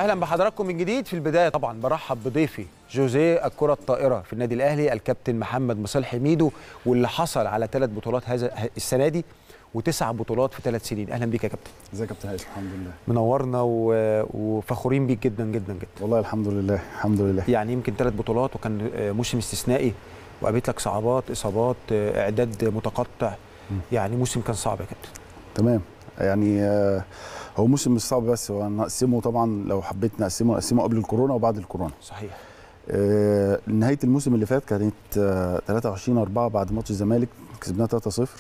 اهلا بحضراتكم من جديد في البدايه طبعا برحب بضيفي جوزيه الكره الطائره في النادي الاهلي الكابتن محمد مصالح حميدو واللي حصل على ثلاث بطولات هذا السنه دي وتسع بطولات في ثلاث سنين اهلا بيك يا كابتن ازيك يا كابتن هاشم الحمد لله منورنا و... وفخورين بيك جدا جدا جدا والله الحمد لله الحمد لله يعني يمكن ثلاث بطولات وكان موسم استثنائي وقابلت لك صعوبات اصابات اعداد متقطع يعني موسم كان صعب يا كابتن تمام يعني آه، هو موسم مش صعب بس هو نقسمه طبعا لو حبيت نقسمه نقسمه قبل الكورونا وبعد الكورونا صحيح آه، نهايه الموسم اللي فات كانت آه، 23 4 بعد ماتش الزمالك كسبناه 3 0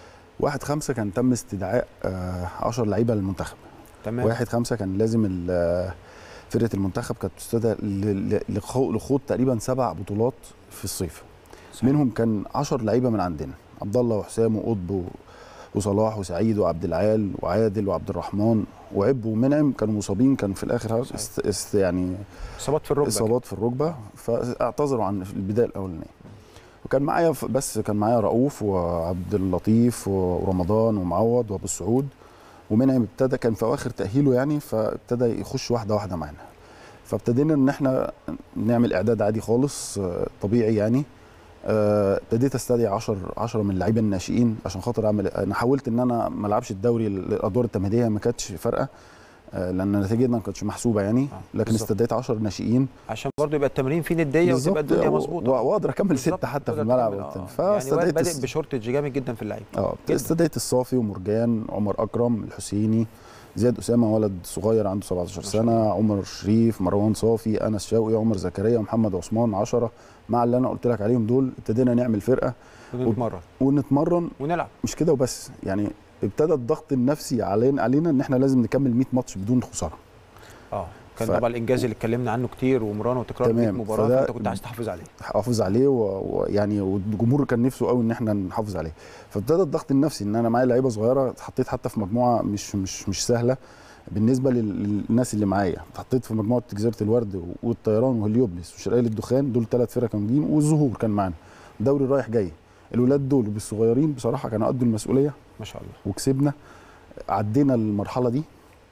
1 5 كان تم استدعاء آه، 10 لعيبه للمنتخب تمام 1 5 كان لازم ال- آه، فرقه المنتخب كانت تستدعى ل- ل- لخو- لخوض تقريبا سبع بطولات في الصيف صحيح. منهم كان 10 لعيبه من عندنا عبد الله وحسام وقطب و- وصلاح وسعيد وعبد العال وعادل وعبد الرحمن وعب ومنعم كانوا مصابين كان في الاخر صحيح. است است يعني اصابات في الركبه اصابات في الركبه فاعتذروا عن البدايه الاولانيه وكان معايا ف- بس كان معايا رؤوف وعبد اللطيف ورمضان ومعوض وابو السعود ومنعم ابتدى كان في اواخر تاهيله يعني فابتدى يخش واحده واحده معانا فابتدينا ان احنا نعمل اعداد عادي خالص آه، طبيعي يعني آه، ابتديت استدعي 10 10 من اللعيبه الناشئين عشان خاطر اعمل انا حاولت ان انا ما العبش الدوري الادوار التمهيديه ما كانتش فارقه آه، لان نتيجتنا ما كانتش محسوبه يعني آه، لكن بالظبط. استدعيت 10 ناشئين عشان برضه يبقى التمرين فيه نديه بالظبط، وتبقى الدنيا و- مظبوطه و- واقدر اكمل بالظبط، سته حتى في تقدر الملعب تكمل، وبتاع. آه. يعني فاستدعيت بادئ الس- بشورتج جامد جدا في اللعيبه اه جداً. استدعيت الصافي ومرجان عمر اكرم الحسيني زياد اسامه ولد صغير عنده 17 ما شاء الله. سنه عمر شريف مروان صافي انس شوقي عمر زكريا محمد عثمان 10 مع اللي انا قلت لك عليهم دول ابتدينا نعمل فرقه ونتمرن ونتمرن ونلعب مش كده وبس يعني ابتدى الضغط النفسي علينا علينا ان احنا لازم نكمل 100 ماتش بدون خساره اه كان ف- طبعا الانجاز اللي اتكلمنا عنه كتير ومران وتكرار 100 تمام، مباراه فده- فانت كنت عايز تحافظ عليه احافظ عليه و- ويعني والجمهور كان نفسه قوي ان احنا نحافظ عليه فابتدى الضغط النفسي ان انا معايا لعيبه صغيره اتحطيت حتى في مجموعه مش مش مش سهله بالنسبه لل- للناس اللي معايا اتحطيت في مجموعه جزيره الورد والطيران وهليوبلس وشرقيه للدخان دول ثلاث فرق كانوا جايين والظهور كان معانا دوري رايح جاي الولاد دول بالصغيرين بصراحه كانوا قدوا المسؤوليه ما شاء الله وكسبنا عدينا المرحله دي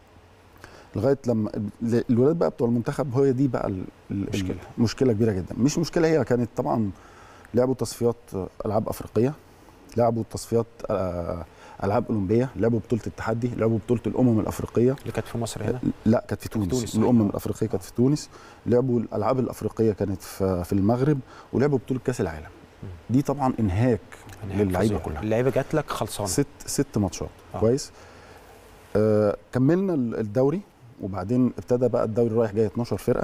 لغايه لما ال- الولاد بقى بتوع المنتخب هي دي بقى ال- ال- مشكلة. مشكله كبيره جدا مش مشكله هي كانت طبعا لعبوا تصفيات العاب افريقيه لعبوا تصفيات آه، العاب اولمبيه لعبوا بطوله التحدي لعبوا بطوله الامم الافريقيه اللي كانت في مصر هنا لا كانت في تونس, تونس، تونس صحيح. الامم الافريقيه كانت في تونس لعبوا الالعاب الافريقيه كانت في في المغرب ولعبوا بطوله كاس العالم دي طبعا انهاك يعني للعيبة فظيع. كلها. اللعيبه جات لك خلصانه ست ست ماتشات آه. آه. كويس آه كملنا ال- الدوري وبعدين ابتدى بقى الدوري رايح جاي 12 فرقه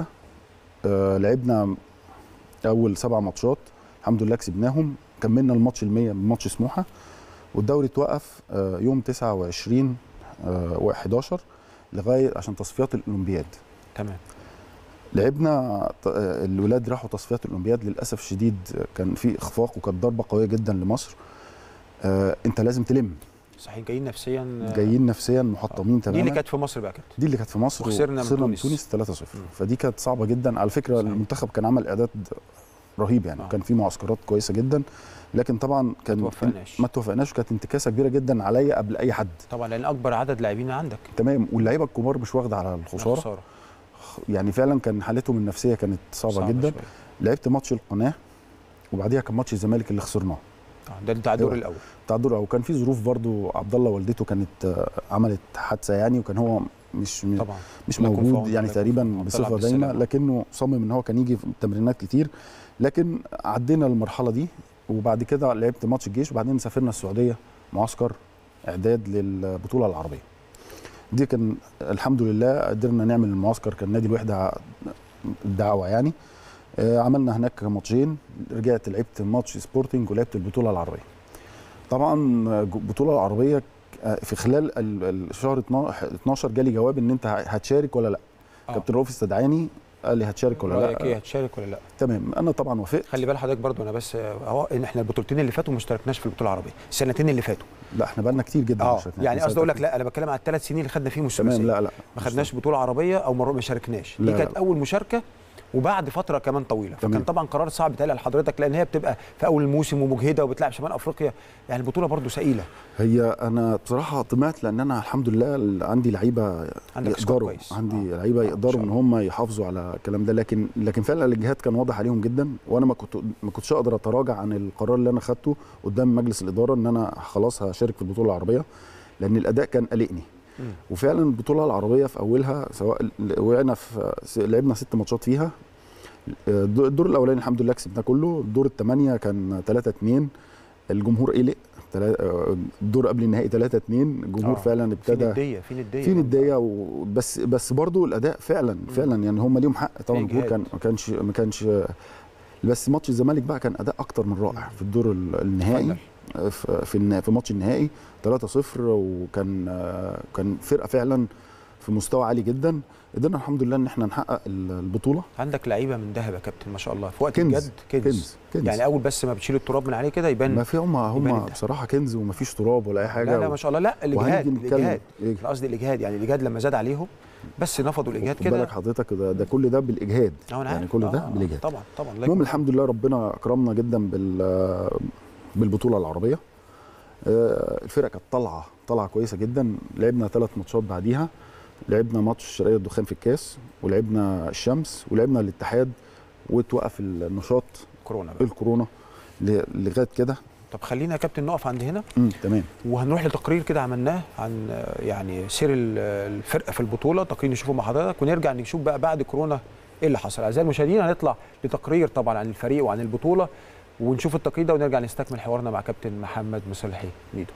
آه لعبنا اول سبع ماتشات الحمد لله كسبناهم كملنا الماتش ال 100 بماتش سموحه والدوري اتوقف آه يوم 29 آه و11 لغايه عشان تصفيات الاولمبياد تمام لعبنا ط- آه، الولاد راحوا تصفيات الاولمبياد للاسف الشديد آه، كان في اخفاق وكانت ضربه قويه جدا لمصر آه انت لازم تلم صحيح جايين نفسيا آه، جايين نفسيا محطمين تماما دي اللي كانت في مصر بقى يا كابتن دي اللي كانت في مصر وخسرنا من وخسرنا من تونس. تونس 3-0 مم. فدي كانت صعبه جدا على فكره صحيح. المنتخب كان عمل اعداد رهيب يعني آه. كان في معسكرات كويسه جدا لكن طبعا كان توفقناش. ما توفقناش وكانت انتكاسه كبيره جدا عليا قبل اي حد طبعا لان اكبر عدد لاعبين عندك تمام واللعيبه الكبار مش واخده على الخساره خساره يعني فعلا كان حالتهم النفسيه كانت صعبه, صعبة جدا شوية. لعبت ماتش القناه وبعديها كان ماتش الزمالك اللي خسرناه آه، ده بتاع الدور أيوة. الاول بتاع الدور وكان في ظروف برضو عبد الله والدته كانت آه، عملت حادثه يعني وكان هو مش مش طبعا مش الله يكون في موجود عونه، يعني الله يكون في تقريبا عونه. طلع بصفه بالسلامة. دايمه لكنه صمم ان هو كان يجي في تمرينات كتير لكن عدينا المرحله دي وبعد كده لعبت ماتش الجيش وبعدين سافرنا السعوديه معسكر اعداد للبطوله العربيه دي كان الحمد لله قدرنا نعمل المعسكر كان نادي الوحده الدعوه يعني آه، عملنا هناك ماتشين رجعت لعبت ماتش سبورتنج ولعبت البطوله العربيه طبعا آه، البطوله العربيه آه، في خلال ال- الشهر 12 جالي جواب ان انت هتشارك ولا لا آه. كابتن رؤوف استدعاني قال لي هتشارك ولا رايك ايه لا هتشارك ولا لا تمام انا طبعا وافقت خلي بال حضرتك برضو انا بس آه، اهو ان احنا البطولتين اللي فاتوا ما اشتركناش في البطوله العربيه السنتين اللي فاتوا لا احنا بقالنا كتير جدا اه ما شاركناش. يعني من قصدي اقول لك سنة لا انا بتكلم على الثلاث سنين اللي خدنا فيهم تمام الثلاثيه لا لا ما خدناش بطوله عربيه او مرة ما شاركناش دي لا، كانت لا. اول مشاركه وبعد فتره كمان طويله فكان تمام. طبعا قرار صعب بيتهيألي لحضرتك لان هي بتبقى في اول الموسم ومجهده وبتلعب شمال افريقيا يعني البطوله برضو ثقيله هي انا بصراحه طمعت لان انا الحمد لله عندي لعيبه عندك سكواد يقدروا كويس. عندي آه. لعيبه آه، إن يقدروا شاء ان الله. هم يحافظوا على الكلام ده لكن لكن فعلا الاجهاد كان واضح عليهم جدا وانا ما كنت ما كنتش اقدر اتراجع عن القرار اللي انا خدته قدام مجلس الاداره ان انا خلاص هشارك في البطوله العربيه لان الاداء كان قلقني مم. وفعلا البطوله العربيه في اولها سواء ل- وقعنا في س- لعبنا ست ماتشات فيها الدور الدور الاولاني الحمد لله كسبنا كله الدور الثمانيه كان 3 2 الجمهور قلق تلا- آه، الدور قبل النهائي 3 2 الجمهور آه. فعلا في ابتدى نديه في نديه في نديه و- بس بس برضو الاداء فعلا فعلا يعني هم ليهم حق طبعا في الجمهور إجهاد. كان ما كانش ما كانش بس ماتش الزمالك بقى كان اداء اكتر من رائع في الدور ال- النهائي اتفضل. في في النا- في ماتش النهائي 3-0 وكان آه، كان فرقه فعلا في مستوى عالي جدا قدرنا الحمد لله ان احنا نحقق ال- البطوله عندك لعيبه من ذهب يا كابتن ما شاء الله في وقت كنز. الجد كنز. كنز كنز يعني اول بس ما بتشيل التراب من عليه كده يبان ما في هم يبان هم الدهب. بصراحه كنز ومفيش تراب ولا اي حاجه لا لا ما شاء الله لا الاجهاد وهنيجي نتكلم الاجهاد إيه؟ انا قصدي الاجهاد يعني الاجهاد لما زاد عليهم بس نفضوا الاجهاد خد كده بالك حضرتك ده, ده كل ده بالاجهاد اه انا يعني عارف. كل ده آه، بالاجهاد طبعا طبعا الله المهم يكون الحمد لله ربنا اكرمنا جدا بال بالبطوله العربيه آه، الفرقه كانت طالعه طالعه كويسه جدا لعبنا ثلاث ماتشات بعديها لعبنا ماتش الشرقيه الدخان في الكاس ولعبنا الشمس ولعبنا الاتحاد وتوقف النشاط كورونا بقى. الكورونا ل- لغايه كده طب خلينا يا كابتن نقف عند هنا امم تمام وهنروح لتقرير كده عملناه عن آه، يعني سير ال- الفرقه في البطوله تقرير نشوفه مع حضرتك ونرجع نشوف بقى بعد كورونا ايه اللي حصل اعزائي المشاهدين هنطلع لتقرير طبعا عن الفريق وعن البطوله ونشوف التقرير ده ونرجع نستكمل حوارنا مع كابتن محمد مصلحي ميدو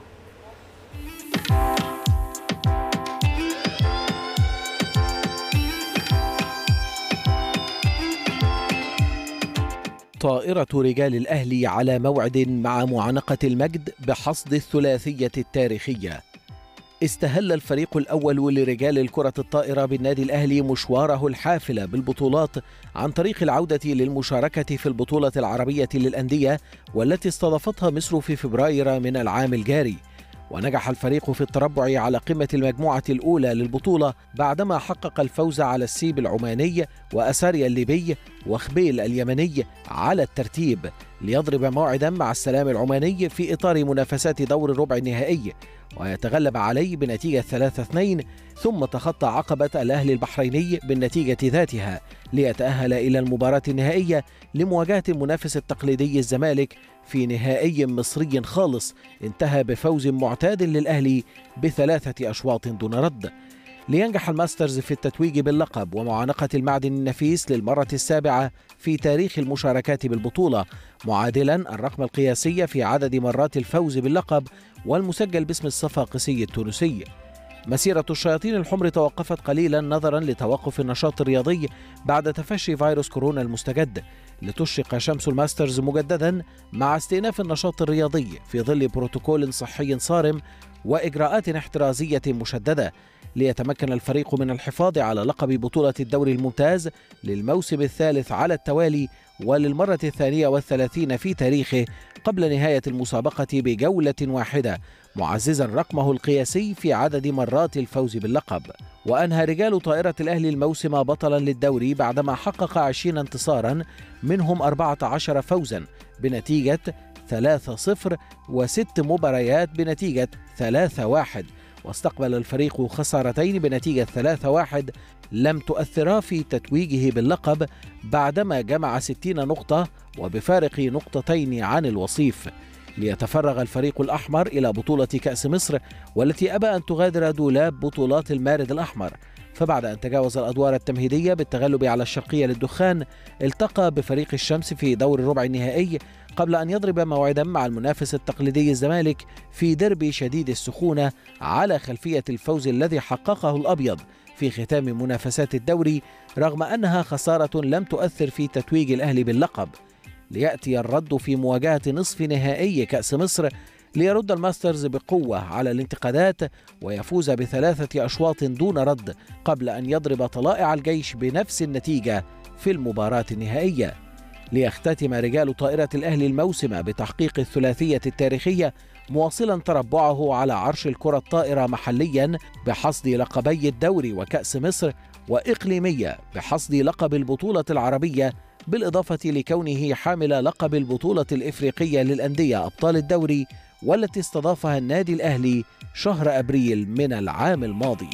طائرة رجال الأهلي على موعد مع معانقة المجد بحصد الثلاثية التاريخية. استهل الفريق الأول لرجال الكرة الطائرة بالنادي الأهلي مشواره الحافل بالبطولات عن طريق العودة للمشاركة في البطولة العربية للأندية والتي استضافتها مصر في فبراير من العام الجاري. ونجح الفريق في التربع على قمة المجموعة الأولى للبطولة بعدما حقق الفوز على السيب العماني وأساريا الليبي وخبيل اليمني على الترتيب ليضرب موعدا مع السلام العماني في إطار منافسات دور الربع النهائي ويتغلب عليه بنتيجة 3-2 ثم تخطى عقبة الأهلي البحريني بالنتيجة ذاتها ليتأهل إلى المباراة النهائية لمواجهة المنافس التقليدي الزمالك في نهائي مصري خالص انتهى بفوز معتاد للأهلي بثلاثة أشواط دون رد لينجح الماسترز في التتويج باللقب ومعانقة المعدن النفيس للمرة السابعة في تاريخ المشاركات بالبطولة معادلا الرقم القياسي في عدد مرات الفوز باللقب والمسجل باسم الصفاقسي التونسي مسيرة الشياطين الحمر توقفت قليلا نظرا لتوقف النشاط الرياضي بعد تفشي فيروس كورونا المستجد لتشرق شمس الماسترز مجددا مع استئناف النشاط الرياضي في ظل بروتوكول صحي صارم واجراءات احترازيه مشدده ليتمكن الفريق من الحفاظ على لقب بطوله الدوري الممتاز للموسم الثالث على التوالي وللمره الثانيه والثلاثين في تاريخه قبل نهايه المسابقه بجوله واحده معززا رقمه القياسي في عدد مرات الفوز باللقب وأنهى رجال طائرة الأهلي الموسم بطلا للدوري بعدما حقق 20 انتصارا منهم 14 فوزا بنتيجة 3-0 وست مباريات بنتيجة 3-1 واستقبل الفريق خسارتين بنتيجة 3-1 لم تؤثرا في تتويجه باللقب بعدما جمع 60 نقطة وبفارق نقطتين عن الوصيف ليتفرغ الفريق الأحمر إلى بطولة كأس مصر والتي أبى أن تغادر دولاب بطولات المارد الأحمر فبعد أن تجاوز الأدوار التمهيدية بالتغلب على الشرقية للدخان التقى بفريق الشمس في دور الربع النهائي قبل أن يضرب موعدا مع المنافس التقليدي الزمالك في ديربي شديد السخونة على خلفية الفوز الذي حققه الأبيض في ختام منافسات الدوري رغم أنها خسارة لم تؤثر في تتويج الأهلي باللقب ليأتي الرد في مواجهة نصف نهائي كأس مصر ليرد الماسترز بقوة على الانتقادات ويفوز بثلاثة أشواط دون رد قبل أن يضرب طلائع الجيش بنفس النتيجة في المباراة النهائية ليختتم رجال طائرة الأهلي الموسم بتحقيق الثلاثية التاريخية مواصلا تربعه على عرش الكرة الطائرة محليا بحصد لقبي الدوري وكأس مصر وإقليمية بحصد لقب البطولة العربية بالإضافة لكونه حامل لقب البطولة الإفريقية للأندية أبطال الدوري والتي استضافها النادي الأهلي شهر أبريل من العام الماضي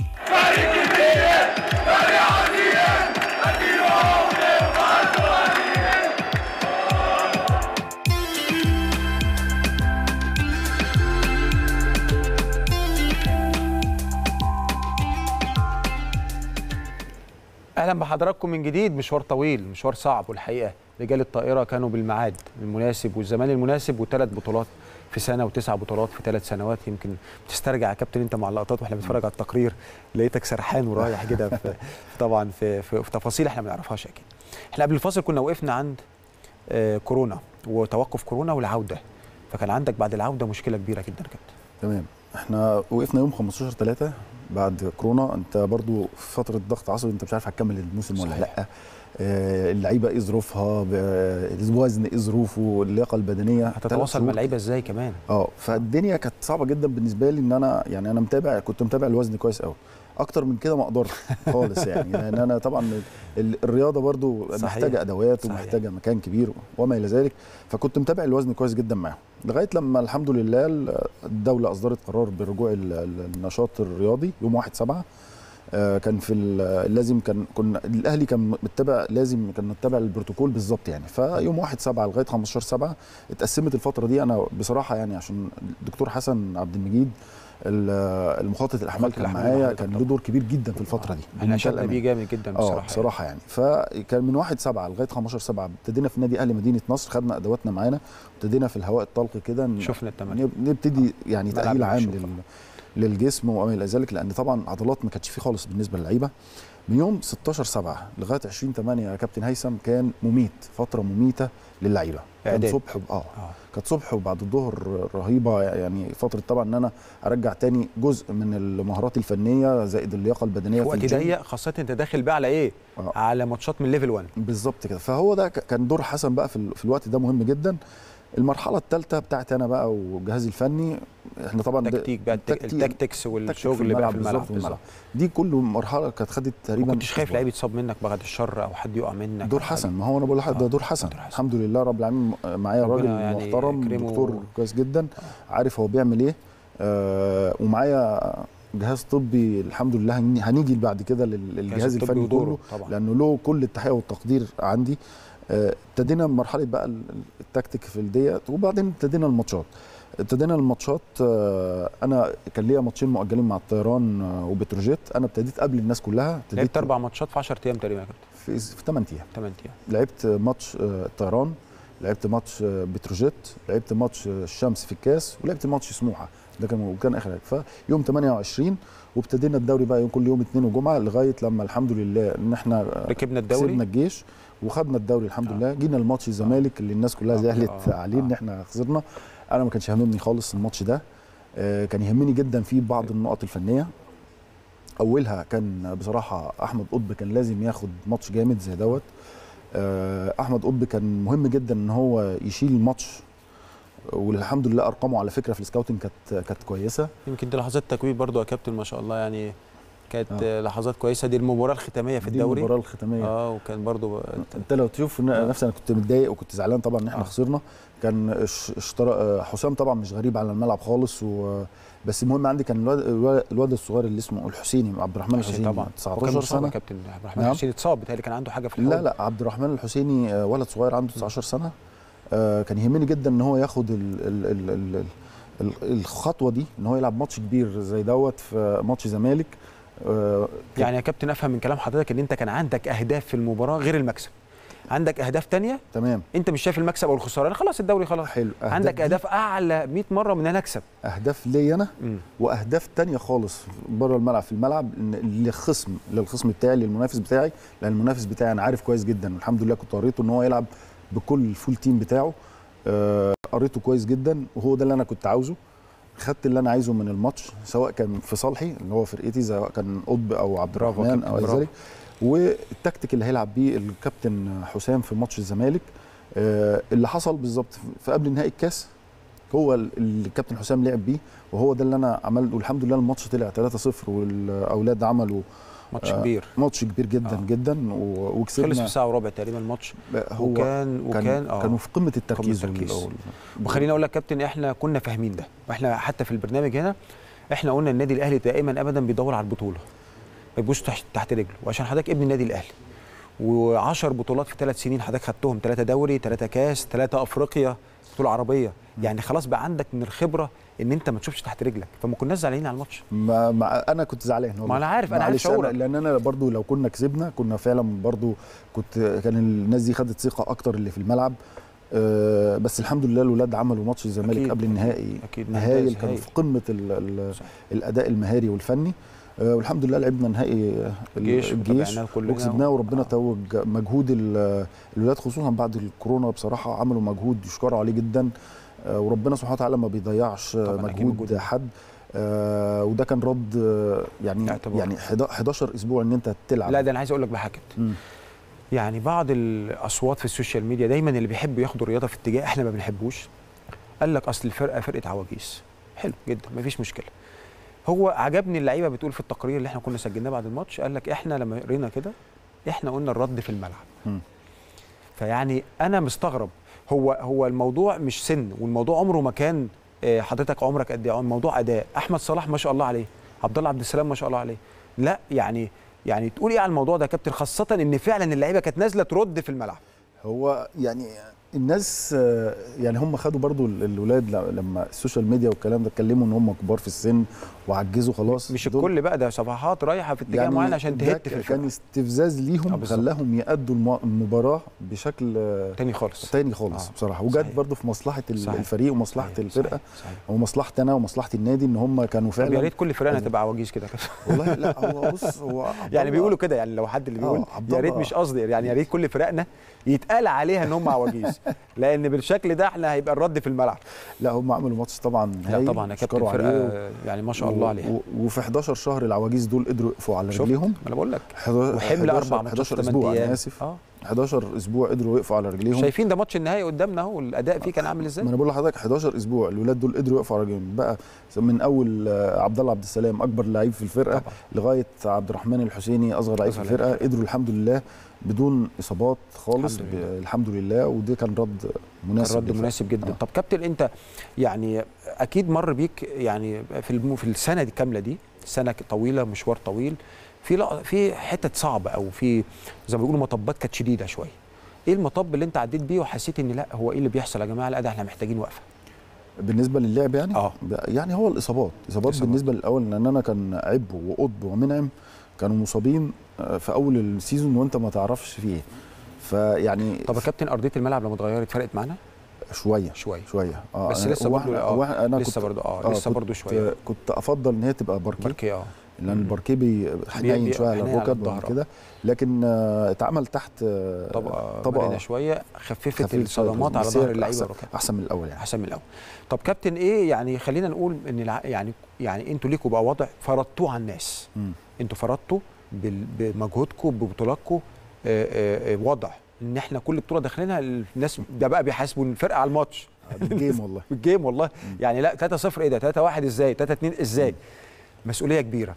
اهلا بحضراتكم من جديد مشوار طويل مشوار صعب والحقيقه رجال الطائره كانوا بالميعاد المناسب والزمان المناسب وثلاث بطولات في سنه وتسع بطولات في ثلاث سنوات يمكن بتسترجع يا كابتن انت مع اللقطات واحنا بنتفرج على التقرير لقيتك سرحان ورايح كده في طبعا في, في, في تفاصيل احنا ما نعرفهاش اكيد احنا قبل الفاصل كنا وقفنا عند آه كورونا وتوقف كورونا والعوده فكان عندك بعد العوده مشكله كبيره جدا يا كابتن تمام احنا وقفنا يوم 15 3 بعد كورونا انت برضو في فتره ضغط عصبي انت مش عارف هتكمل الموسم ولا صحيح. لا آه، اللعيبه ايه ظروفها ب- الوزن ايه ظروفه اللياقه البدنيه ثلاث هتتواصل مع شهور. اللعيبه ازاي كمان اه فالدنيا كانت صعبه جدا بالنسبه لي ان انا يعني انا متابع كنت متابع الوزن كويس قوي اكتر من كده ما اقدرش خالص يعني لان انا طبعا ال- الرياضه برضو صحيح. محتاجه ادوات صحيح. ومحتاجه مكان كبير وما الى ذلك فكنت متابع الوزن كويس جدا معاهم لغايه لما الحمد لله الدوله اصدرت قرار برجوع ال- ال- النشاط الرياضي يوم 1 7 آه، كان في ال- لازم كان كنا الاهلي كان متبع لازم كان متبع البروتوكول بالظبط يعني فيوم 1 7 لغايه 15 7 اتقسمت الفتره دي انا بصراحه يعني عشان الدكتور حسن عبد المجيد ال- المخطط الاحمال مخطط كان الأحمال معايا حضرتك كان طبعا. له دور كبير جدا في الفتره دي احنا بمنتهى شدنا الأمان. بيه جامد جدا اه بصراحه بصراحه يعني فكان من 1 7 لغايه 15 7 ابتدينا في النادي اهلي مدينه نصر خدنا ادواتنا معانا ابتدينا في الهواء الطلق كده ن- شفنا التمارين نب- نبتدي يعني ملعب تاهيل عام المشروع. لل للجسم وما الى ذلك لان طبعا عضلات ما كانتش فيه خالص بالنسبه للعيبه من يوم 16 7 لغايه 20 8 يا كابتن هيثم كان مميت فتره مميته للعيبه كان إعداد. صبح اه اه كانت صبح وبعد الظهر رهيبه يعني فتره طبعا ان انا ارجع تاني جزء من المهارات الفنيه زائد اللياقه البدنيه في وقت الجيم. ضيق خاصه انت داخل بقى على ايه آه. على ماتشات من ليفل 1 بالظبط كده فهو ده ك- كان دور حسن بقى في, ال- في الوقت ده مهم جدا المرحله الثالثه بتاعتي انا بقى وجهازي الفني احنا طبعا ده- تكتيك بقى التك- التكتيك- التكتكس التكتيك والشغل في اللي بقى الملعب في الملعب بالظبط في الملعب. بالظبط دي كل مرحله كانت خدت تقريبا ما كنتش خايف أسبوع. لعيب يتصاب منك بعد الشر او حد يقع منك دور أو حاجة. حسن ما هو انا بقول لحضرتك ده آه، دور حسن دور حسن. الحمد لله رب العالمين معايا ربنا راجل يعني محترم يكرمه. دكتور كويس جدا عارف هو بيعمل ايه آه ومعايا جهاز طبي الحمد لله هن- هنيجي بعد كده لل- للجهاز الطبي الفني ودوره كله طبعا لانه له كل التحيه والتقدير عندي آه، ابتدينا مرحله بقى ال- التكتيك في الديت وبعدين ابتدينا الماتشات ابتدينا الماتشات آه، انا كان ليا ماتشين مؤجلين مع الطيران آه، وبتروجيت انا ابتديت قبل الناس كلها ابتديت لعبت اربع ماتشات في 10 ايام تقريبا يا كابتن في, في 8 ايام 8 ايام لعبت ماتش آه، الطيران لعبت ماتش آه، بتروجيت لعبت ماتش آه، الشمس في الكاس ولعبت ماتش سموحه ده كان وكان اخر حاجه فيوم 28 وابتدينا الدوري بقى يوم كل يوم اثنين وجمعه لغايه لما الحمد لله ان احنا آه، ركبنا الدوري كسبنا الجيش وخدنا الدوري الحمد آه. لله جينا الماتش الزمالك اللي الناس كلها آه، زعلت آه، عليه آه. ان احنا خسرنا انا ما كانش هاممني خالص الماتش ده آه، كان يهمني جدا فيه بعض النقط الفنيه اولها كان بصراحه احمد قطب كان لازم ياخد ماتش جامد زي دوت آه، احمد قطب كان مهم جدا ان هو يشيل الماتش والحمد لله ارقامه على فكره في السكاوتنج كانت كانت كويسه يمكن دي لحظات تكوين برضو يا كابتن ما شاء الله يعني كانت آه. آه. لحظات كويسه دي المباراه الختاميه في دي الدوري المباراه الختاميه اه وكان برضو انت لو تشوف ن- نفسي انا كنت متضايق وكنت زعلان طبعا ان احنا آه. خسرنا كان اش- اشترى آه، حسام طبعا مش غريب على الملعب خالص و بس المهم عندي كان الواد, الواد- الواد الصغير اللي اسمه الحسيني عبد الرحمن حسين الحسيني طبعا وكان 19 مصاب يا سنه كابتن عبد الرحمن نعم. حسين اتصاب بتهيألي كان عنده حاجه في لا الحوض لا عبد الرحمن الحسيني آه، ولد صغير عنده 19 سنه آه، كان يهمني جدا ان هو ياخد ال ال ال ال ال الخطوه دي ان هو يلعب ماتش كبير زي دوت في ماتش زمالك آه، يعني يا كابتن افهم من كلام حضرتك ان انت كان عندك اهداف في المباراه غير المكسب عندك اهداف تانية تمام انت مش شايف المكسب او الخساره خلاص الدوري خلاص حلو عندك دي اهداف اعلى 100 مره من ان انا اكسب اهداف ليا انا مم. واهداف تانية خالص بره الملعب في الملعب إن للخصم للخصم بتاعي للمنافس بتاعي لان المنافس بتاعي انا عارف كويس جدا الحمد لله كنت قريته ان هو يلعب بكل الفول تيم بتاعه آه، قريته كويس جدا وهو ده اللي انا كنت عاوزه خدت اللي انا عايزه من الماتش سواء كان في صالحي اللي هو فرقتي سواء كان قطب او عبد برافو يا الرحمن كابتن، او برافو. ذلك والتكتيك اللي هيلعب بيه الكابتن حسام في ماتش الزمالك آه، اللي حصل بالظبط في قبل نهائي الكاس هو ال- اللي الكابتن حسام لعب بيه وهو ده اللي انا عملته والحمد لله الماتش طلع 3-0 والاولاد عملوا ماتش آه، كبير ماتش كبير جدا آه. جدا و- خلص وكسبنا في ساعه وربع تقريبا الماتش هو وكان كان وكان اه كانوا في قمه التركيز, قمة التركيز. وال- وال- وخليني اقول لك كابتن احنا كنا فاهمين ده واحنا حتى في البرنامج هنا احنا قلنا النادي الاهلي دائما ابدا بيدور على البطوله ما يبقوش تحت, تحت رجله وعشان حضرتك ابن النادي الاهلي و10 بطولات في ثلاث سنين حضرتك خدتهم ثلاثه دوري ثلاثه كاس ثلاثه افريقيا بطوله عربيه يعني خلاص بقى عندك من الخبره ان انت ما تشوفش تحت رجلك فما كناش زعلانين على الماتش ما ما انا كنت زعلان والله. ما أنا عارف، أنا عارف معلش شعورك. لان انا برضو لو كنا كسبنا كنا فعلا برضو كنت كان الناس دي خدت ثقه اكتر اللي في الملعب آه بس الحمد لله الولاد عملوا ماتش الزمالك أكيد. قبل النهائي أكيد. ممتاز، هايل كانوا هايل. في قمه ال ال صح. الاداء المهاري والفني آه والحمد لله لعبنا نهائي آه، الجيش الجيش وتابعناه كلنا. وكسبناه وربنا آه. توج مجهود ال- الولاد خصوصا بعد الكورونا بصراحه عملوا مجهود يشكروا عليه جدا آه، وربنا سبحانه وتعالى ما بيضيعش آه، طبعاً أكيد مجهود مجهود. حد آه، وده كان رد آه، يعني اعتبار. يعني 11 اسبوع ان انت تلعب لا ده انا عايز اقول لك بحاجه مم. يعني بعض الاصوات في السوشيال ميديا دايما اللي بيحبوا ياخدوا الرياضه في اتجاه احنا ما بنحبوش قال لك اصل الفرقه فرقه عواجيز حلو جدا مفيش مشكله هو عجبني اللعيبه بتقول في التقرير اللي احنا كنا سجلناه بعد الماتش قال لك احنا لما قرينا كده احنا قلنا الرد في الملعب مم. فيعني انا مستغرب هو هو الموضوع مش سن والموضوع عمره ما كان آه، حضرتك عمرك قد ايه الموضوع اداء احمد صلاح ما شاء الله عليه عبد الله عبد السلام ما شاء الله عليه لا يعني يعني تقول ايه على الموضوع ده يا كابتن خاصه ان فعلا اللعيبه كانت نازله ترد في الملعب هو يعني الناس آه، يعني هم خدوا برضو ال- الولاد ل- لما السوشيال ميديا والكلام ده اتكلموا ان هم كبار في السن وعجزوا خلاص مش دول الكل بقى ده صفحات رايحه في اتجاه معين عشان ده تهت في كان الفرقه استفزاز آه، ليهم بالظبط. خلاهم يأدوا الم- المباراه بشكل آه، تاني خالص تاني خالص آه، بصراحه وجت صحيح. برضو في مصلحه ال- صحيح. الفريق ومصلحه صحيح، الفرقه صحيح، صحيح. ومصلحتي انا ومصلحه النادي ان هم كانوا طب يا فعلا ريت كل فرقه عايزين- تبقى عواجيز كده كده. والله لا هو بص هو عبد يعني الله- بيقولوا كده يعني لو حد اللي آه، بيقول عبد يا ريت الله. مش قصدي يعني يا ريت كل فرقنا يتقال عليها ان هم عواجيز لان بالشكل ده احنا هيبقى الرد في الملعب لا هم عملوا ماتش طبعا لا هايل طبعا يا كابتن يشكروا عليه فرقه يعني ما شاء الله عليها و- وفي 11 شهر العواجيز دول قدروا يقفوا على شفت؟ رجليهم ما انا بقول لك 11 وحمل اربع 11 ماتشات 11 8 اسبوع ايام انا اسف اه 11 اسبوع قدروا يقفوا على رجليهم شايفين ده ماتش النهائي قدامنا اهو الاداء فيه كان عامل ازاي ما انا بقول لحضرتك 11 اسبوع الولاد دول قدروا يقفوا على رجليهم بقى من اول آه، عبد الله عبد السلام اكبر لعيب في الفرقه طبعا لغايه عبد الرحمن الحسيني اصغر لعيب في أصغر الفرقه لعيب. قدروا الحمد لله بدون اصابات خالص الحمد ب- لله. الحمد لله وده كان رد مناسب كان رد للفرقة. مناسب جدا آه. طب كابتن انت يعني اكيد مر بيك يعني في الم- في السنه دي كامله دي سنه طويله مشوار طويل في لا في حتت صعبه او في زي ما بيقولوا مطبات كانت شديده شويه ايه المطب اللي انت عديت بيه وحسيت ان لا هو ايه اللي بيحصل يا جماعه لا ده احنا محتاجين وقفه بالنسبه للعب يعني اه ب- يعني هو الاصابات اصابات إصابات. بالنسبه للاول لان انا كان عبو وقطب ومنعم كانوا مصابين آه، في اول السيزون وانت ما تعرفش فيه ايه فيعني طب يا كابتن ارضيه الملعب لما اتغيرت فرقت معانا شويه شويه شويه اه بس أنا- لسه هو برضو- إحنا- آه، هو إحنا- انا لسه كنت برضو اه لسه كنت- برضو شويه كنت افضل ان هي تبقى باركيه باركيه اه لان مم. الباركيه بي- بي- حنين شويه على حنين على الركب الظهر. وكده لكن آه، اتعمل تحت آه، طبقه طبقه مرنه شويه خففت خفيفة الصدمات على بس هي ظهر اللعيبه أحسن- والركاب احسن من الاول يعني احسن من الاول طب كابتن ايه يعني خلينا نقول ان الع... يعني يعني انتوا ليكوا بقى وضع فرضتوه على الناس مم. انتوا فرضتوا بال... بمجهودكم ببطولاتكم آه، آه، آه، وضع ان احنا كل بطوله داخلينها الناس ده بقى بيحاسبوا الفرقه على الماتش بالجيم والله بالجيم والله يعني لا 3 0 ايه ده 3 1 ازاي 3 2 ازاي مسؤوليه كبيره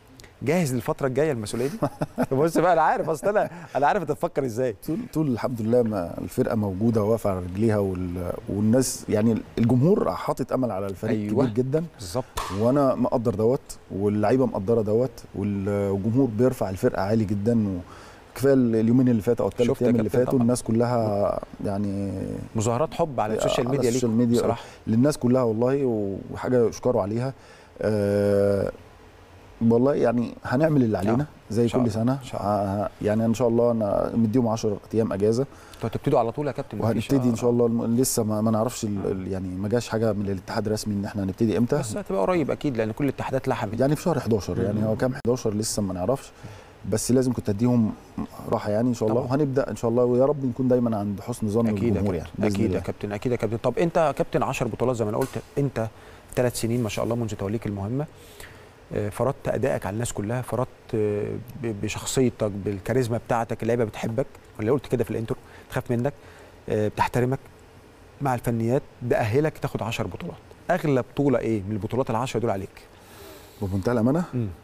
جاهز للفتره الجايه المسؤوليه دي بص بقى انا عارف اصل انا انا عارف انت تفكر ازاي طول طول الحمد لله ما الفرقه موجوده واقفه على رجليها وال... والناس يعني الجمهور حاطط امل على الفريق أيوة. أيوة. كبير جدا بالظبط وانا مقدر دوت واللعيبه مقدره دوت وال- والجمهور بيرفع الفرقه عالي جدا وكفايه اليومين اللي فاتوا او شفت الثلاث يا ايام اللي كابتن فاتوا طبعا. الناس كلها يعني مظاهرات حب على على السوشيال ميديا السوشيال ليكم ميديا. بصراحه للناس كلها والله وحاجه يشكروا عليها أه والله يعني هنعمل اللي علينا زي إن شاء كل الله. سنه إن شاء آه، يعني ان شاء الله انا مديهم 10 ايام اجازه انتوا هتبتدوا على طول يا كابتن مفيش- وهنبتدي ان آه، شاء الله الم- لسه ما, ما نعرفش ال- ال- يعني ما جاش حاجه من الاتحاد الرسمي ان احنا هنبتدي امتى بس هتبقى قريب اكيد لان كل الاتحادات لحمت يعني في شهر 11 يعني مم. هو كام 11 لسه ما نعرفش بس لازم كنت اديهم راحه يعني ان شاء الله طبعا. وهنبدا ان شاء الله ويا رب نكون دايما عند حسن ظن اكيد يا الجمهور كابتن يعني بإذن اكيد يا الله. كابتن اكيد يا كابتن طب انت يا كابتن 10 بطولات زي ما انا قلت انت ثلاث سنين ما شاء الله منذ توليك المهمه آه، فرضت ادائك على الناس كلها فرضت آه، ب- بشخصيتك بالكاريزما بتاعتك اللعيبه بتحبك ولا قلت كده في الانترو تخاف منك آه، بتحترمك مع الفنيات ده اهلك تاخد 10 بطولات اغلى بطوله ايه من البطولات العشرة دول عليك بمنتهى الامانه مم.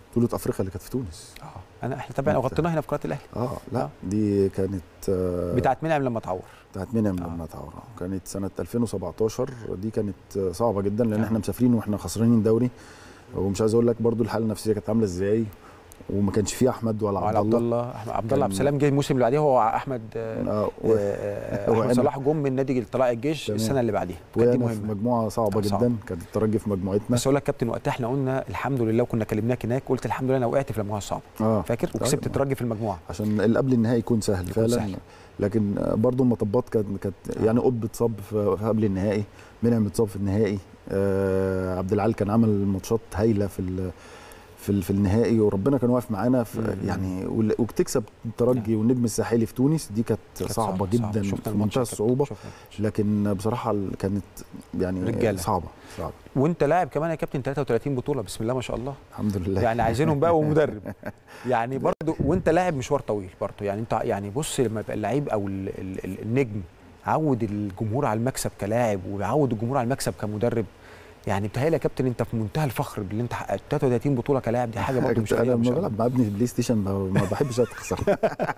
بطوله افريقيا اللي كانت في تونس اه انا احنا طبعا غطيناها هنا في قناه الاهلي اه لا آه. دي كانت آه بتاعت منعم لما اتعور بتاعت منعم آه. لما تعور كانت سنه 2017 دي كانت صعبه جدا لان آه. احنا مسافرين واحنا خسرانين دوري ومش عايز اقول لك برضو الحاله النفسيه كانت عامله ازاي وما كانش فيه احمد ولا وعلى عبد عبد الله الله أحمد- عبد الله عبد كان- السلام جه الموسم اللي بعديه هو احمد آه، آه و- آه، هو احمد أنا- صلاح جم من نادي طلائع الجيش تمام. السنه اللي بعديها كانت دي وأنا في مهمه مجموعه صعبه آه، صعب. جدا كانت الترجي في مجموعتنا بس اقول لك كابتن وقتها احنا قلنا الحمد لله وكنا كلمناك هناك قلت الحمد لله انا وقعت في المجموعه الصعبه اه فاكر وكسبت طيب. الترجي في المجموعه عشان اللي قبل النهائي يكون سهل يكون فعلا سهل. لكن برضو المطبات كانت كانت يعني قطب اتصاب في في قبل النهائي منعم اتصاب في النهائي آه عبد العال كان عمل ماتشات هايله في ال- في ال- في النهائي وربنا كان واقف معانا في مم. يعني وال- وتكسب الترجي والنجم الساحلي في تونس دي كانت كانت صعبه جدا شفنا في الماتش منتهى يا كابتن، الصعوبه شفنا الماتش. لكن بصراحه ال- كانت يعني رجالة. صعبه صعبه وانت لاعب كمان يا كابتن 33 بطوله بسم الله ما شاء الله الحمد لله يعني عايزينهم بقى ومدرب يعني برضو وانت لاعب مشوار طويل برضو يعني انت يعني بص لما يبقى اللعيب او ال ال ال النجم عود الجمهور على المكسب كلاعب ويعود الجمهور على المكسب كمدرب يعني بتهيألي يا كابتن انت في منتهى الفخر باللي انت حققته 33 بطوله كلاعب دي حاجه برضو مش انا قليله ما لما شاء الله بلعب مع ابني في البلاي ستيشن ما ما بحبش اخسر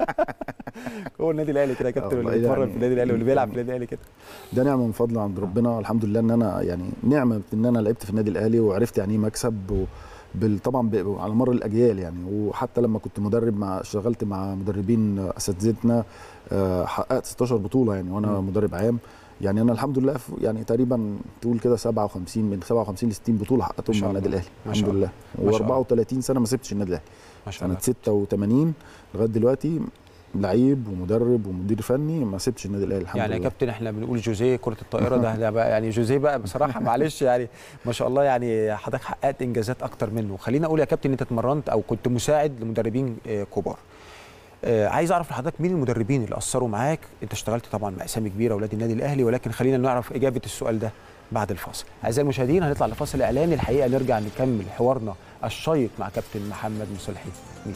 هو النادي الاهلي كده يا كابتن آه، اللي والله بيتمرن يعني- في النادي الاهلي واللي بيلعب في النادي الاهلي كده ده نعمه من فضل عند ربنا الحمد لله ان انا يعني نعمه ان انا لعبت في النادي الاهلي وعرفت يعني ايه مكسب و بال طبعا ب- على مر الاجيال يعني وحتى لما كنت مدرب مع اشتغلت مع مدربين اساتذتنا آه، حققت 16 بطوله يعني وانا مم. مدرب عام يعني انا الحمد لله في- يعني تقريبا تقول كده 57 من 57 ل 60 بطوله ما حققتهم شاء مع النادي الله. الاهلي ما الحمد شاء لله ما شاء الله. و34 سنه ما سبتش النادي الاهلي ما شاء الله سنه 86 لغايه دلوقتي لعيب ومدرب ومدير فني ما سبتش النادي الاهلي الحمد يعني يا لله كابتن احنا بنقول جوزيه كره الطائره ده, ده بقى يعني جوزيه بقى بصراحه معلش يعني ما شاء الله يعني حضرتك حققت انجازات اكتر منه خلينا اقول يا كابتن انت اتمرنت او كنت مساعد لمدربين آه، كبار آه، عايز اعرف لحضرتك مين المدربين اللي اثروا معاك انت اشتغلت طبعا مع اسامي كبيره اولاد النادي الاهلي ولكن خلينا نعرف اجابه السؤال ده بعد الفاصل اعزائي المشاهدين هنطلع لفاصل اعلاني الحقيقه نرجع نكمل حوارنا الشيق مع كابتن محمد مصلحي ميدو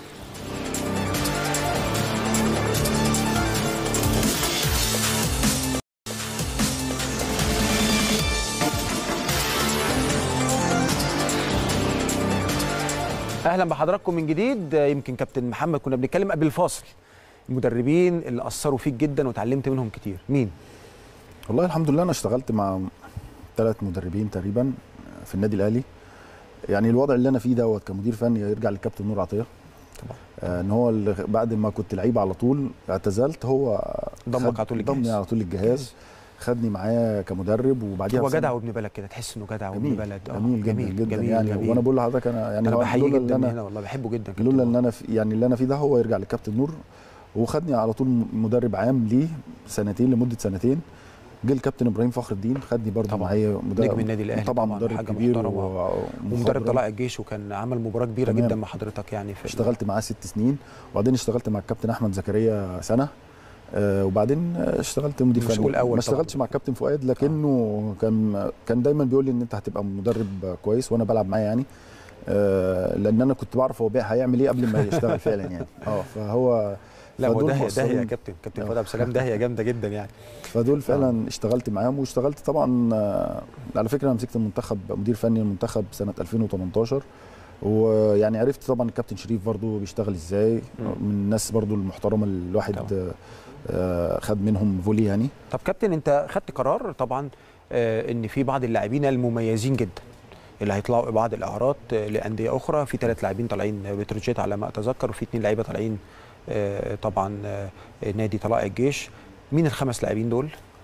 اهلا بحضراتكم من جديد آه، يمكن كابتن محمد كنا بنتكلم قبل الفاصل المدربين اللي اثروا فيك جدا وتعلمت منهم كتير مين والله الحمد لله انا اشتغلت مع ثلاث مدربين تقريبا في النادي الاهلي يعني الوضع اللي انا فيه دوت كمدير فني يرجع للكابتن نور عطيه طبعا. آه ان هو اللي بعد ما كنت لعيب على طول اعتزلت هو ضمك خد- على طول الجهاز. ضمني على طول الجهاز خدني معاه كمدرب وبعديها هو بسنة- جدع وابن بلد كده تحس انه جدع وابن جميل بلد آه، جميل جدا جدا جميل يعني جميل. وانا بقول لحضرتك انا يعني انا هو بحييه لولا جدا اللي من انا هنا والله بحبه جدا كابتن لولا نور. اللي انا في يعني اللي انا فيه ده هو يرجع للكابتن نور وخدني على طول مدرب عام ليه سنتين لمده سنتين جه الكابتن ابراهيم فخر الدين خدني برضه طبعا. معايا مدرب نجم النادي الاهلي طبعا طبعاً، مدرب حاجة كبير محترمة. و- ومدرب ومخضرم. طلائع الجيش وكان عمل مباراه كبيره تمام. جدا مع حضرتك يعني في اشتغلت معاه ست سنين وبعدين اشتغلت مع الكابتن احمد زكريا سنه آه وبعدين اشتغلت مدير مسؤول فني أول ما طبعاً. اشتغلتش مع الكابتن فؤاد لكنه كان كان دايما بيقول لي ان انت هتبقى مدرب كويس وانا بلعب معاه يعني آه لان انا كنت بعرف هو بي- هيعمل ايه قبل ما يشتغل فعلا يعني اه فهو لا هو فدول داهيه مؤثرين. داهيه يا كابتن كابتن آه. فؤاد عبد السلام داهيه جامده جدا يعني فدول فعلا اشتغلت معاهم واشتغلت طبعا آه، على فكره انا مسكت المنتخب مدير فني المنتخب سنه 2018 ويعني عرفت طبعا الكابتن شريف برضو بيشتغل ازاي مم. من الناس برضو المحترمه اللي الواحد طبعا. آه، آه، خد منهم فولي يعني طب كابتن انت خدت قرار طبعا آه، ان في بعض اللاعبين المميزين جدا اللي هيطلعوا بعض الاعراض آه، لانديه اخرى في ثلاث لاعبين طالعين بتروجيت على ما اتذكر وفي اثنين لعيبه طالعين آه، طبعا آه، نادي طلائع الجيش مين الخمس لاعبين دول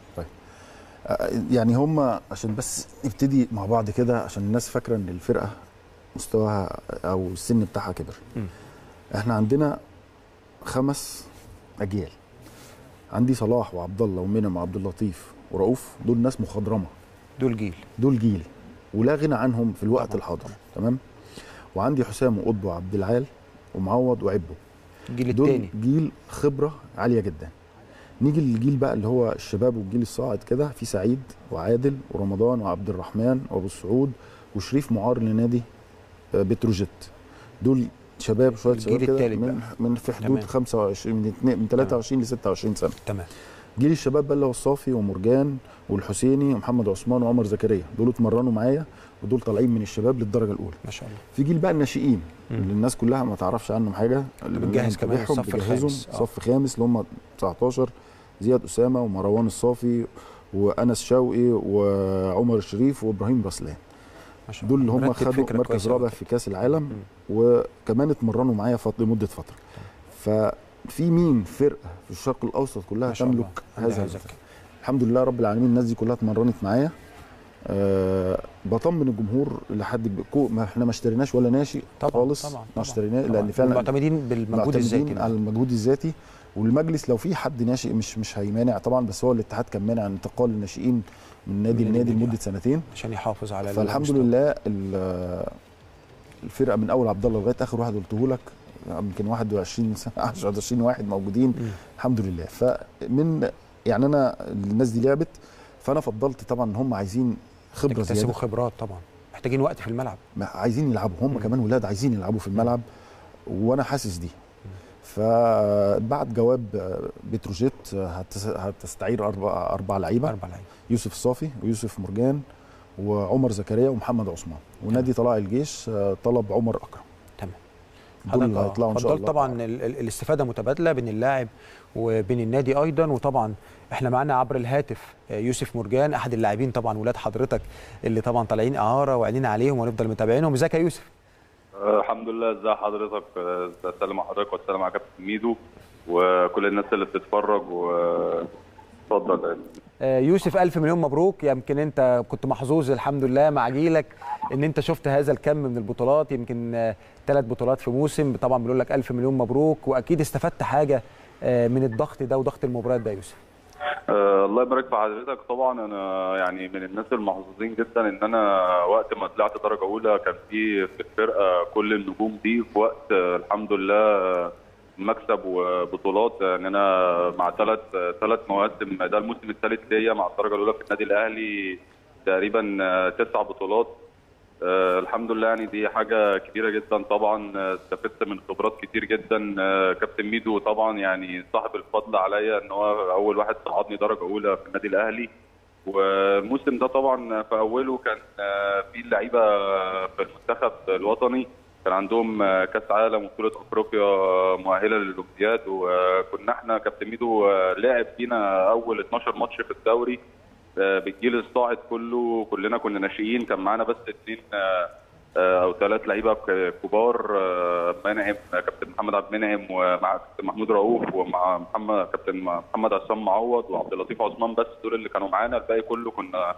آه، يعني هم عشان بس نبتدي مع بعض كده عشان الناس فاكره ان الفرقه مستواها او السن بتاعها كبر مم. احنا عندنا خمس اجيال عندي صلاح وعبد الله ومنعم وعبد اللطيف ورؤوف دول ناس مخضرمه دول جيل دول جيل ولا غنى عنهم في الوقت طبعاً، الحاضر طبعاً. تمام وعندي حسام وقطب وعبد العال ومعوض وعبده الجيل دول الثاني جيل خبره عاليه جدا نيجي للجيل بقى اللي هو الشباب والجيل الصاعد كده في سعيد وعادل ورمضان وعبد الرحمن وابو السعود وشريف معار لنادي آه، بتروجيت دول شباب شويه الجيل شباب كده التالت من, من في حدود تمام. 25 من, اتنين- من 23 ل 26 سنه تمام جيل الشباب بقى اللي هو الصافي ومرجان والحسيني ومحمد عثمان وعمر زكريا دول اتمرنوا معايا ودول طالعين من الشباب للدرجه الاولى ما شاء الله في جيل بقى الناشئين مم. اللي الناس كلها ما تعرفش عنهم حاجه اللي بتجهز كمان بنتابعهم، الصف بجهزهم الخامس. آه. صف خامس اللي هم 19 زياد اسامه ومروان الصافي وانس شوقي وعمر الشريف وابراهيم رسلان ما شاء دول اللي هم مرتب خدوا فكرة مركز كويسة رابع أوي. في كاس العالم وكمان اتمرنوا معايا فت- لمده فتره ففي مين فرقه في الشرق الاوسط كلها ما شاء الله. تملك عندها هذا هذا الفكر الحمد لله رب العالمين الناس دي كلها اتمرنت معايا أه بطمن الجمهور لحد ب- كو- ما احنا ما اشتريناش ولا ناشئ طبعا خالص طبعا ما اشتريناه طبعاً. لان فعلا معتمدين بالمجهود الذاتي معتمدين على المجهود الذاتي والمجلس لو في حد ناشئ مش مش هيمانع طبعا بس هو الاتحاد كان مانع انتقال الناشئين من نادي من لنادي النادي. لمده سنتين عشان يحافظ على فالحمد المستوى. لله ال- الفرقه من اول عبد الله لغايه اخر واحد قلته لك يمكن 21 سنه 21 واحد موجودين مم. الحمد لله فمن يعني انا الناس دي لعبت فانا فضلت طبعا ان هم عايزين خبره تكتسبوا زياده خبرات طبعا محتاجين وقت في الملعب ما- عايزين يلعبوا هم مم. كمان ولاد عايزين يلعبوا في الملعب وانا حاسس دي فبعد جواب بتروجيت هتس- هتستعير اربع اربع لعيبه اربع لعيبه يوسف الصافي ويوسف مرجان وعمر زكريا ومحمد عثمان ونادي طلائع الجيش آه، طلب عمر اكرم تمام دول اللي حضرتك هيطلعوا ان شاء فضلت الله طبعا ال- ال- الاستفاده متبادله بين اللاعب وبين النادي ايضا وطبعا احنا معانا عبر الهاتف آه، يوسف مرجان احد اللاعبين طبعا ولاد حضرتك اللي طبعا طالعين اعاره وعينينا عليهم ونفضل متابعينهم ازيك يا يوسف آه، الحمد لله ازي حضرتك آه، اسلم على حضرتك واسلم على كابتن ميدو وكل الناس اللي بتتفرج واتفضل يعني. آه، يوسف الف مليون مبروك يمكن انت كنت محظوظ الحمد لله مع جيلك ان انت شفت هذا الكم من البطولات يمكن ثلاث بطولات في موسم طبعا بنقول لك الف مليون مبروك واكيد استفدت حاجه آه، من الضغط ده وضغط المباريات ده يا يوسف آه، الله يبارك في حضرتك طبعا انا يعني من الناس المحظوظين جدا ان انا وقت ما طلعت درجه اولى كان في في الفرقه كل النجوم دي في وقت آه، الحمد لله آه، مكسب وبطولات يعني انا مع ثلاث ثلاث مواسم ده الموسم الثالث ليا مع الدرجه الاولى في النادي الاهلي تقريبا آه، تسع بطولات آه الحمد لله يعني دي حاجة كبيرة جدا طبعا آه، استفدت من خبرات كتير جدا آه كابتن ميدو طبعا يعني صاحب الفضل عليا ان هو اول واحد صعدني درجة اولى في النادي الاهلي والموسم ده طبعا في اوله كان آه في لعيبة في المنتخب الوطني كان عندهم آه، كاس عالم وبطولة افريقيا آه، مؤهلة للاولمبياد وكنا احنا كابتن ميدو آه، لعب فينا اول 12 ماتش في الدوري آه، بالجيل الصاعد كله كلنا كنا ناشئين كان معانا بس اثنين آه، آه، او ثلاث لعيبه ك- كبار آه، منعم كابتن محمد عبد المنعم ومع كابتن محمود رؤوف ومع محمد كابتن محمد عصام معوض وعبد اللطيف عثمان بس دول اللي كانوا معانا الباقي كله كنا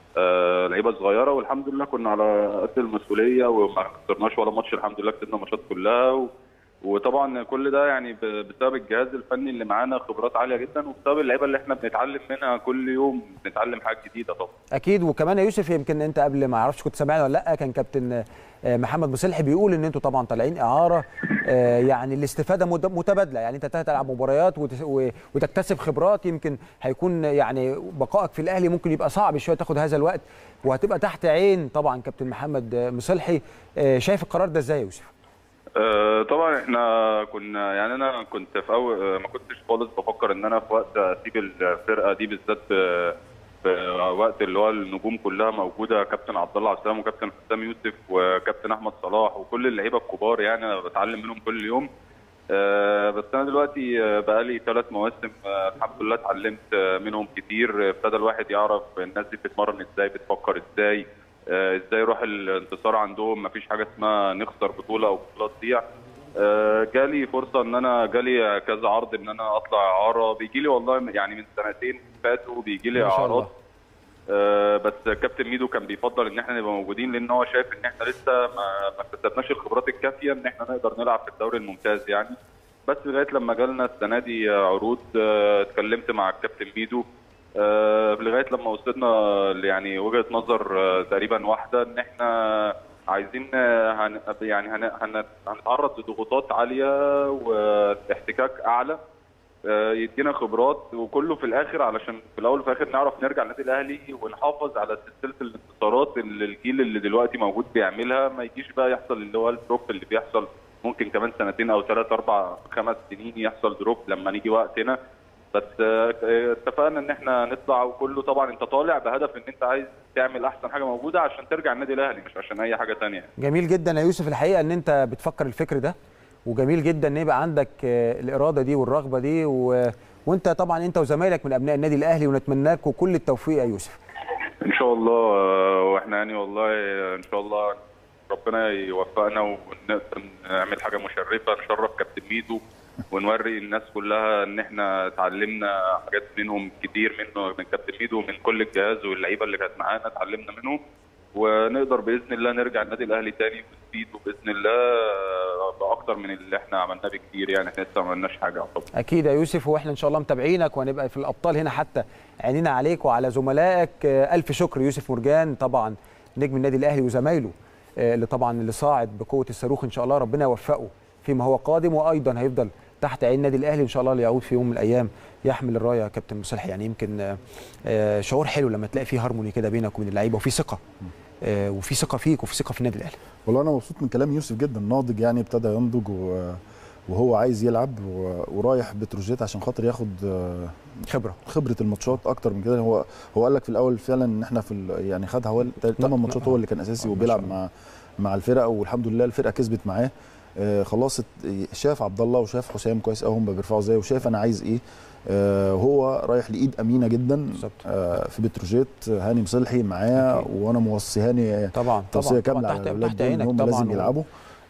آه، لعيبه صغيره والحمد لله كنا على قد المسؤوليه وما خسرناش ولا ماتش الحمد لله كسبنا ماتشات كلها و... وطبعا كل ده يعني ب- بسبب الجهاز الفني اللي معانا خبرات عاليه جدا وبسبب اللعيبه اللي احنا بنتعلم منها كل يوم بنتعلم حاجات جديده طبعا اكيد وكمان يا يوسف يمكن انت قبل ما اعرفش كنت سامعني ولا لا كان كابتن آه، محمد مصلحي بيقول ان انتوا طبعا طالعين اعاره آه، يعني الاستفاده مد- متبادله يعني انت تلعب مباريات وتس- و- وتكتسب خبرات يمكن هيكون يعني بقائك في الاهلي ممكن يبقى صعب شويه تاخد هذا الوقت وهتبقى تحت عين طبعا كابتن محمد آه، مصلحي آه، شايف القرار ده ازاي يا يوسف؟ آه، طبعا احنا كنا يعني انا كنت في اول آه، ما كنتش خالص بفكر ان انا في وقت اسيب الفرقه دي بالذات في في وقت اللي هو النجوم كلها موجوده كابتن عبد الله عسام وكابتن حسام يوسف وكابتن احمد صلاح وكل اللعيبه الكبار يعني انا بتعلم منهم كل يوم آه، بس انا دلوقتي آه، بقالي ثلاث مواسم آه، الحمد لله اتعلمت آه، منهم كتير آه، ابتدى الواحد يعرف الناس دي بتتمرن ازاي بتفكر ازاي آه، ازاي يروح الانتصار عندهم مفيش حاجه اسمها نخسر بطوله او بطولات تضيع آه، جالي فرصه ان انا جالي كذا عرض ان انا اطلع اعاره بيجي لي والله يعني من سنتين فاتوا بيجي لي ما شاء الله. اعارات آه، بس كابتن ميدو كان بيفضل ان احنا نبقى موجودين لان هو شايف ان احنا لسه ما ما اكتسبناش الخبرات الكافيه ان احنا نقدر نلعب في الدوري الممتاز يعني بس لغايه لما جالنا السنه دي عروض آه، اتكلمت مع الكابتن ميدو آه، لغايه لما وصلنا ل- يعني وجهه نظر آه، تقريبا واحده ان احنا عايزين آه، هن يعني هن هن هنتعرض لضغوطات عاليه واحتكاك اعلى آه، يدينا خبرات وكله في الاخر علشان في الاول وفي الاخر نعرف نرجع النادي الاهلي ونحافظ على سلسله الانتصارات اللي الجيل اللي دلوقتي موجود بيعملها ما يجيش بقى يحصل اللي هو الدروب اللي بيحصل ممكن كمان سنتين او ثلاث اربع خمس سنين يحصل دروب لما نيجي وقتنا بس آه، اتفقنا ان احنا نطلع وكله طبعا انت طالع بهدف ان انت عايز تعمل احسن حاجه موجوده عشان ترجع النادي الاهلي مش عشان اي حاجه تانية جميل جدا يا يوسف الحقيقه ان انت بتفكر الفكر ده وجميل جدا ان يبقى عندك آه، الاراده دي والرغبه دي و... وانت طبعا انت وزمايلك من ابناء النادي الاهلي ونتمنى لكم كل التوفيق يا يوسف ان شاء الله آه، واحنا يعني والله آه، ان شاء الله ربنا يوفقنا ونقدر نعمل حاجه مشرفه نشرف كابتن ميدو ونوري الناس كلها ان احنا اتعلمنا حاجات منهم كتير منه من كابتن ميدو ومن كل الجهاز واللعيبه اللي كانت معانا اتعلمنا منهم ونقدر باذن الله نرجع النادي الاهلي تاني ونفيد باذن الله آه، باكتر من اللي احنا عملناه بكتير يعني احنا لسه ما عملناش حاجه يعتبر اكيد يا يوسف واحنا ان شاء الله متابعينك وهنبقى في الابطال هنا حتى عينينا عليك وعلى زملائك آه، الف شكر يوسف مرجان طبعا نجم النادي الاهلي وزمايله آه، اللي طبعا اللي صاعد بقوه الصاروخ ان شاء الله ربنا يوفقه فيما هو قادم وايضا هيفضل تحت عين النادي الاهلي ان شاء الله ليعود في يوم من الايام يحمل الرايه يا كابتن مصلحي يعني يمكن آه، آه، شعور حلو لما تلاقي فيه هارموني كده بينك وبين اللعيبه وفي ثقه آه، وفي ثقه فيك وفي ثقه في النادي الاهلي والله انا مبسوط من كلام يوسف جدا ناضج يعني ابتدى ينضج و... وهو عايز يلعب و... ورايح بتروجيت عشان خاطر ياخد آه، خبره خبره الماتشات اكتر من كده هو هو قال لك في الاول فعلا ان احنا في ال... يعني خد حوالي 8 ماتشات هو اللي كان اساسي آه، ما وبيلعب شاء الله. مع مع الفرقه والحمد لله الفرقه كسبت معاه آه خلاص ات- شاف عبد الله وشاف حسام كويس قوي هم بيرفعوا ازاي وشاف انا عايز ايه آه وهو رايح لايد امينه جدا بالظبط. آه في بتروجيت هاني مصلحي معاه أكيد. وانا موصي هاني طبعا توصيه طبعا كامله طبعا على تحت, الاولاد تحت دول ان عينك هم طبعا لازم و- يلعبوا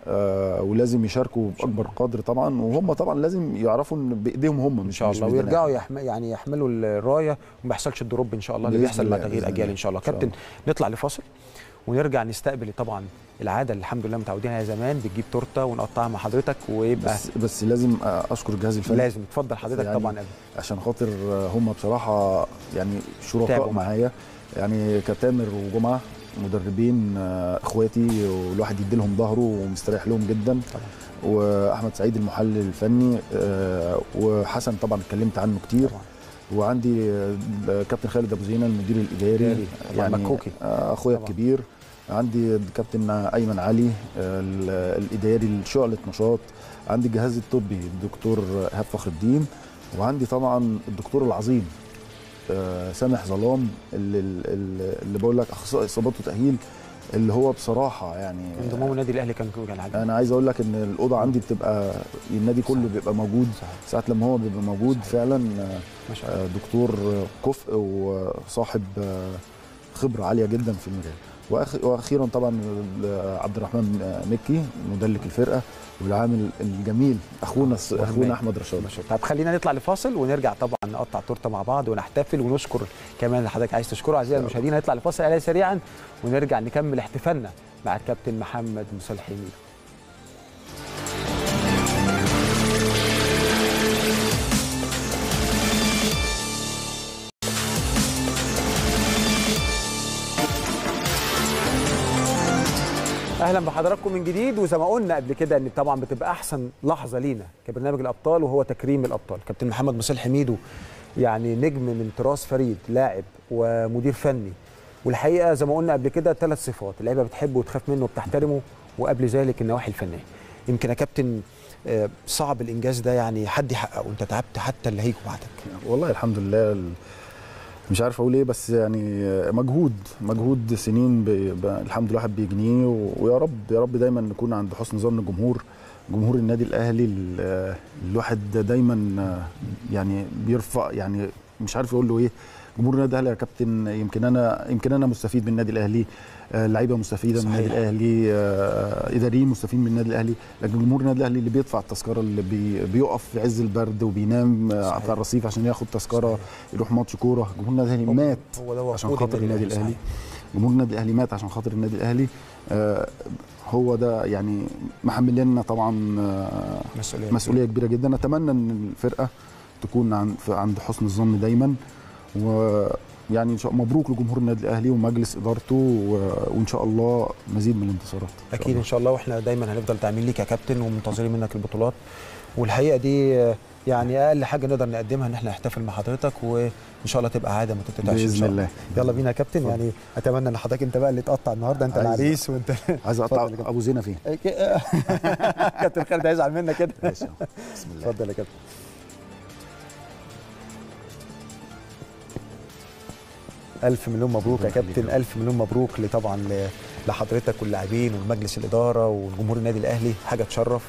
آه ولازم يشاركوا باكبر قدر طبعا وهم طبعا لازم يعرفوا ان بايديهم هم ان مش شاء مش الله بإيدينا ويرجعوا إحنا. يحم... يعني يحملوا الرايه وما يحصلش الدروب ان شاء الله اللي بإذن بيحصل مع الله، تغيير بإذن اجيال الله. ان شاء الله إن شاء كابتن نطلع لفاصل ونرجع نستقبل طبعا العاده اللي الحمد لله متعودين عليها زمان بتجيب تورته ونقطعها مع حضرتك ويبقى بس بس لازم آه، اشكر الجهاز الفني لازم اتفضل حضرتك يعني طبعا قبل عشان خاطر هم بصراحه يعني تعبوا شركاء معاك. معايا يعني كتامر وجمعه مدربين آه، اخواتي والواحد يدي لهم ظهره ومستريح لهم جدا طبعا. واحمد سعيد المحلل الفني آه، وحسن طبعا اتكلمت عنه كتير طبعا وعندي آه، كابتن خالد ابو زينه المدير الاداري إداري. طبعاً مكوكي. آه، اخويا طبعاً. الكبير عندي الكابتن ايمن علي آه، ال- الاداري لشعله نشاط عندي الجهاز الطبي الدكتور ايهاب فخر الدين وعندي طبعا الدكتور العظيم آه، سامح ظلام اللي, اللي اللي بقول لك اخصائي اصابات وتاهيل اللي هو بصراحه يعني انضمام النادي الاهلي كان كان عجيب انا عايز اقول لك ان الاوضه عندي بتبقى النادي كله صحيح. بيبقى موجود صحيح. ساعات لما هو بيبقى موجود صحيح. فعلا آه، ما شاء الله آه، دكتور كفء وصاحب آه، خبره عاليه جدا في المجال وأخ- واخيرا طبعا آه، عبد الرحمن آه، مكي مدلك الفرقه والعامل الجميل اخونا الص- مهم. اخونا احمد رشاد ما شاء الله طب خلينا نطلع لفاصل ونرجع طبعا نقطع تورته مع بعض ونحتفل ونشكر كمان اللي حضرتك عايز تشكره اعزائي المشاهدين هنطلع لفاصل عليه سريعا ونرجع نكمل احتفالنا مع الكابتن محمد مصالحي ميدو اهلا بحضراتكم من جديد وزي ما قلنا قبل كده ان طبعا بتبقى احسن لحظه لينا كبرنامج الابطال وهو تكريم الابطال كابتن محمد مصالح حميدو يعني نجم من طراز فريد لاعب ومدير فني والحقيقه زي ما قلنا قبل كده ثلاث صفات اللعيبه بتحبه وتخاف منه وبتحترمه وقبل ذلك النواحي الفنيه يمكن يا كابتن آه، صعب الانجاز ده يعني حد يحققه انت تعبت حتى اللي هيجوا بعدك والله الحمد لله ال- مش عارف اقول ايه بس يعني مجهود مجهود سنين ب... ب... الحمد لله الواحد بيجنيه و... ويا رب يا رب دايما نكون عند حسن ظن الجمهور جمهور النادي الاهلي ال- الواحد دايما يعني بيرفع يعني مش عارف اقول له ايه جمهور النادي الاهلي يا كابتن يمكن انا يمكن انا مستفيد من النادي الاهلي آه، اللعيبه مستفيده من النادي صحيح. الاهلي آه، اداريين مستفيدين من النادي الاهلي لكن جمهور النادي الاهلي اللي بيدفع التذكره اللي بي بيقف في عز البرد وبينام آه، صحيح. على الرصيف عشان ياخد تذكره صحيح. يروح ماتش كوره جمهور النادي الاهلي مات هو ده هو عشان وقود خاطر النادي الاهلي صحيح. جمهور النادي الاهلي مات عشان خاطر النادي الاهلي آه، هو ده يعني محمل لنا طبعا آه، مسؤوليه مسؤوليه كبيره جدا اتمنى ان الفرقه تكون عن- في- عند حسن الظن دايما ويعني ان شاء مبروك لجمهور النادي الاهلي ومجلس ادارته و- وان شاء الله مزيد من الانتصارات إن شاء اكيد الله. ان شاء الله واحنا دايما هنفضل داعمين ليك يا كابتن ومنتظرين منك البطولات والحقيقه دي آه، يعني اقل حاجه نقدر نقدمها ان احنا نحتفل مع حضرتك وان شاء الله تبقى عاده ما تتقطعش ان باذن شاء الله الله يلا بينا يا كابتن يعني اتمنى ان حضرتك انت بقى اللي تقطع النهارده انت عايز- العريس وانت عايز اقطع اتفضل يا كابتن. ابو زينه فين كابتن خالد هيزعل منك كده ماشي بسم الله اتفضل يا كابتن الف مليون مبروك يا ربنا يخليك كابتن يا رب. الف مليون مبروك طبعا لحضرتك واللاعبين ومجلس الاداره وجمهور النادي الاهلي حاجه تشرف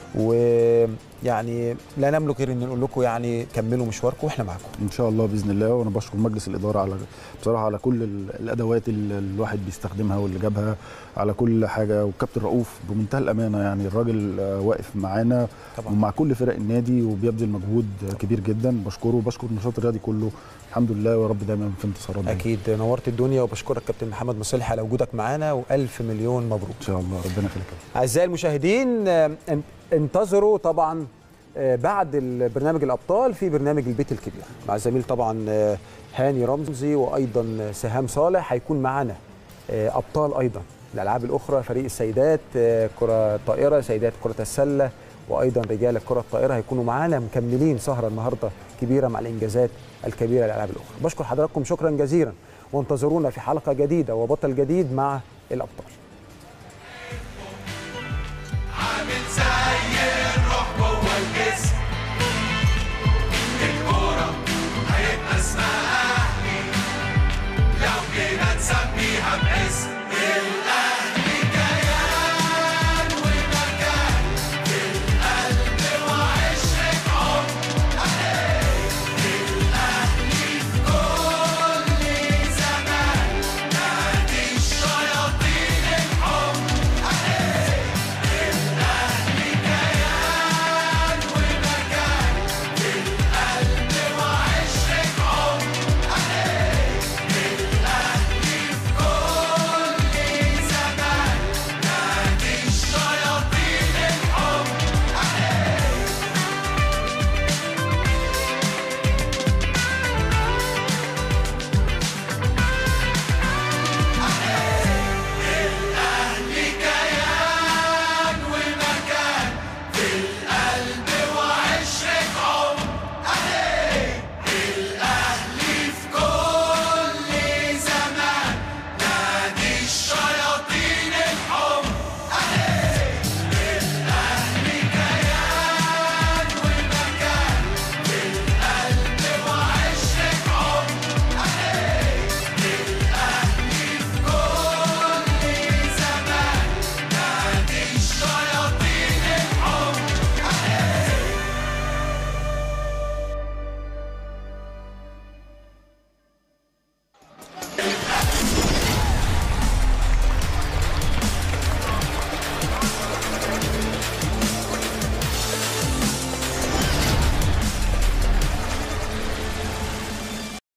ويعني لا نملك غير ان نقول لكم يعني كملوا مشواركم واحنا معاكم ان شاء الله باذن الله وانا بشكر مجلس الاداره على بصراحه على كل ال- الادوات اللي الواحد بيستخدمها واللي جابها على كل حاجه والكابتن رؤوف بمنتهى الامانه يعني الراجل آه، واقف معانا طبعا ومع كل فرق النادي وبيبذل مجهود كبير جدا بشكره وبشكر النشاط الرياضي كله الحمد لله ويا رب دايما في انتصارات دايما. اكيد نورت الدنيا وبشكرك كابتن محمد مصلحي على وجودك معانا والف مليون مبروك ان شاء الله ربنا يخليك اعزائي المشاهدين آه، ان- انتظروا طبعا آه، بعد البرنامج الابطال في برنامج البيت الكبير مع الزميل طبعا آه، هاني رمزي وايضا سهام صالح هيكون معانا آه، ابطال ايضا الالعاب الاخرى فريق السيدات آه، كره طائره سيدات كره السله وايضا رجال الكره الطائره هيكونوا معانا مكملين سهره النهارده كبيره مع الانجازات الكبيره للالعاب الاخرى بشكر حضراتكم شكرا جزيلا وانتظرونا في حلقه جديده وبطل جديد مع الابطال عامل زي الروح جوه الجيش